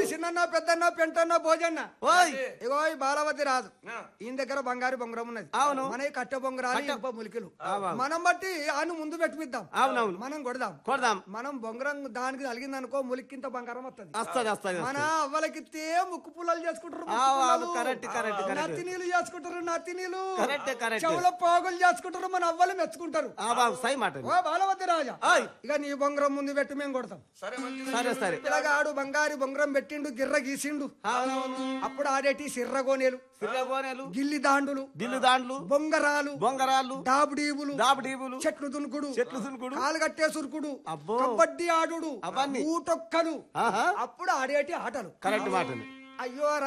చిన్న పెద్దన్న పెంటన్న భోజన్న ఓయ్ ఇగో ఈ బాలవతి రాజు ఈయన దగ్గర బంగారు బొంగరం ఉన్నది అవును. మన ఈ కట్టె బొంగరాలు ఇనుప ములికలు అవును. మనం బట్టి ఆయన ముందు పెట్టిద్దాం అవునవును మనం కొడదాం కొడదాం మనం బొంగరం దానికి తగిలిందనుకో ములికింత బంగారం వస్తుంది వస్తుంది వస్తుంది మన అవ్వలకిత్తే ముక్కు పుల్లలు చేసుకుంటారు ఆ, ఆ, కరెక్ట్, కరెక్ట్, కరెక్ట్. నత్తి నీళ్ళు చేసుకుంటారు నత్తి నీళ్ళు కరెక్ట్, కరెక్ట్. చెవుల పోగులు చేసుకుంటారు మన అవ్వలు మెచ్చుకుంటారు ఆ బాబు సై మాట ఓ బాలవతి రాజా ఓయ్ ఇక నీ బొంగరం ముందు పెట్టి మేము కొడతాం సరే సరే పిల్లగాడు బంగారు బొంగరం పెట్టిండు గిర్ర గీసిండు అవునవును అప్పుడు ఆడేటి సిర్రగోనేలు సిర్రగోనెలు గిల్లి దాండులు దిల్లు దాండ్లు బొంగరాలు బొంగరాళ్ళు దాబుడీబులు దాబడీబులు చెట్లు దునుకుడు చెట్లు దునుకుడు కాలు కట్టే సురుకుడు అబ్బో. కబడ్డీ ఆడుడు అవన్నీ. ఊటొక్కలు ఆహా అప్పుడు ఆడేటి ఆటలు కరెక్ట్ మాటలు అయ్యో